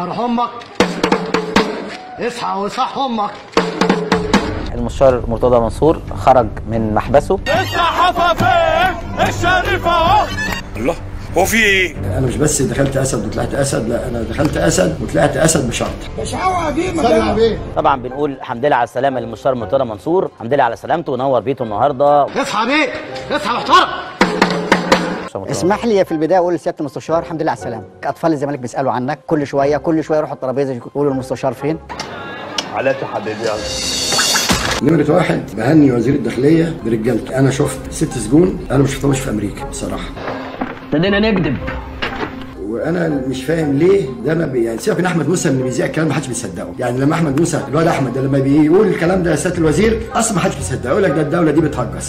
روح امك اصحى وصح امك المستشار مرتضى منصور خرج من محبسه الله هو في ايه؟ انا مش بس دخلت اسد وطلعت اسد لا انا دخلت اسد وطلعت اسد بشرط سلم عليه طبعا بنقول الحمد لله على السلامه للمستشار مرتضى منصور الحمد لله على سلامته ونور بيته النهارده اصحى بيه اصحى محترم المستشار مرتضى. اسمح لي في البدايه اقول لسياده المستشار الحمد لله على السلامه اطفال الزمالك بيسالوا عنك كل شويه كل شويه يروحوا الترابيزه يقولوا المستشار فين علاء حبيبي يلا نمرة واحد بهني وزير الداخلية برجالته أنا شفت ست سجون أنا ما شفتهمش في أمريكا بصراحة ابتدينا نكذب وانا مش فاهم ليه ده ما بي... يعني سيبك من احمد موسى اللي بيذيع الكلام ما حدش بيصدقه يعني لما احمد موسى الواد احمد ده لما بيقول الكلام ده يا سياده الوزير اصلا ما حدش بيصدقه يقول لك ده الدوله دي بتهجس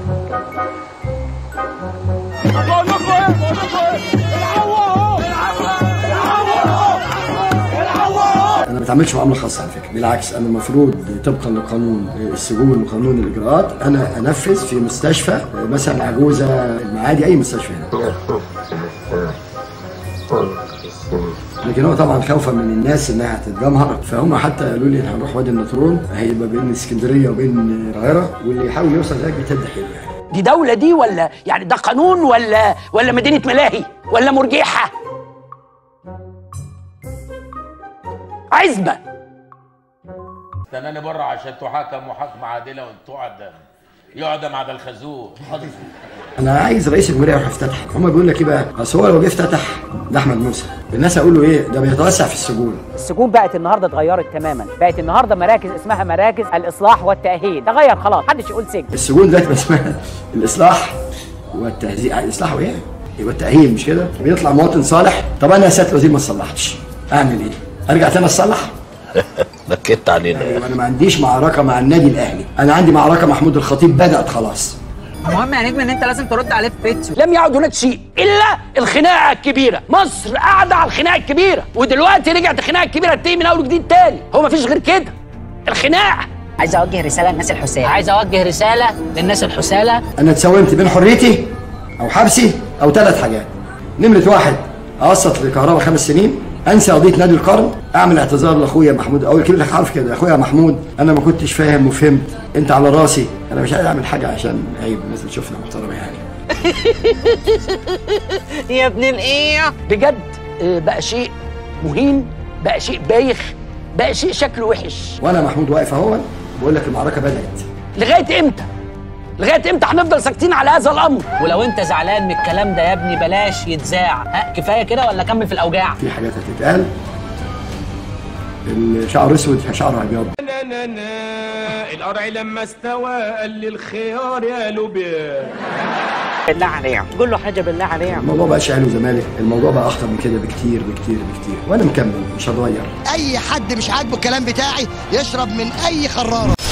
انا ما بتعاملش معامله خاصه على فكره بالعكس انا المفروض طبقا لقانون السجون وقانون الاجراءات انا انفذ في مستشفى مثلا عجوزه المعادي اي مستشفى هنا لكن هو طبعا خوفا من الناس انها هتتجمهر فهم حتى قالوا لي هنروح وادي النطرون هيبقى بين اسكندريه وبين القاهره واللي يحاول يوصل هناك بيتد حيله يعني دي دولة دي ولا يعني ده قانون ولا ولا مدينة ملاهي ولا مرجيحة عزبة استناني بره عشان تحاكم محاكمه عادله وتقعد يقعد مع ده الخازوق حاضر انا عايز رئيس الجمهوريه يروح يفتتح هم بيقول لك ايه بقى اصل هو لو جه افتتح ده احمد موسى الناس هيقولوا ايه ده بيتوسع في السجون السجون بقت النهارده اتغيرت تماما بقت النهارده مراكز اسمها مراكز الاصلاح والتاهيل تغير خلاص محدش يقول سجن السجون دلوقتي بقى اسمها الاصلاح والتهذيب الاصلاح وايه؟ يبقى التاهيل مش كده؟ بيطلع مواطن صالح طب انا يا سياده الوزير ما صلحتش اعمل ايه؟ ارجع تاني اصلح؟ نكدت علينا ايوه انا ما عنديش معركه مع النادي الاهلي انا عندي معركه محمود الخطيب بدات خلاص المهم يا نجم ان انت لازم ترد عليه في بيتسو لم يعد هناك شيء إلا الخناقة الكبيرة مصر قاعدة على الخناقة الكبيرة ودلوقتي رجعت الخناقة الكبيرة تنتهي من أول وجديد تاني هو مفيش غير كده الخناقة عايز اوجه رساله للناس الحسالة عايز اوجه رساله للناس الحسالة انا اتساومت بين حريتي او حبسي او ثلاث حاجات نمره واحد اقسط لكهرباء خمس سنين انسى قضيه نادي القرن اعمل اعتذار لاخويا محمود اول كلمه عارف كده اخويا محمود انا ما كنتش فاهم وفهمت انت على راسي انا مش عايز اعمل حاجه عشان عيب الناس بتشوفنا محترمه يعني يا ابن الايه بجد آه، بقى شيء مهين بقى شيء بايخ بقى شيء شكله وحش وانا محمود واقف اهو بقول لك المعركه بدات لغاية إمتى؟ لغاية إمتى هنفضل ساكتين على هذا الأمر؟ ولو انت زعلان من الكلام ده يا ابني بلاش يتذاع ها كفايه كده ولا كمل في الاوجاع في حاجات هتتقال الشعر اسود شعره ابيض القرع لما استوى قال للخيار يا لوبيا بالله عليك قول له حاجه بالله عليك الموضوع بقاش اهلي وزمالك الموضوع بقى اخطر من كده بكتير بكتير بكتير وانا مكمل مش هتغير اي حد مش عاجبه الكلام بتاعي يشرب من اي خراره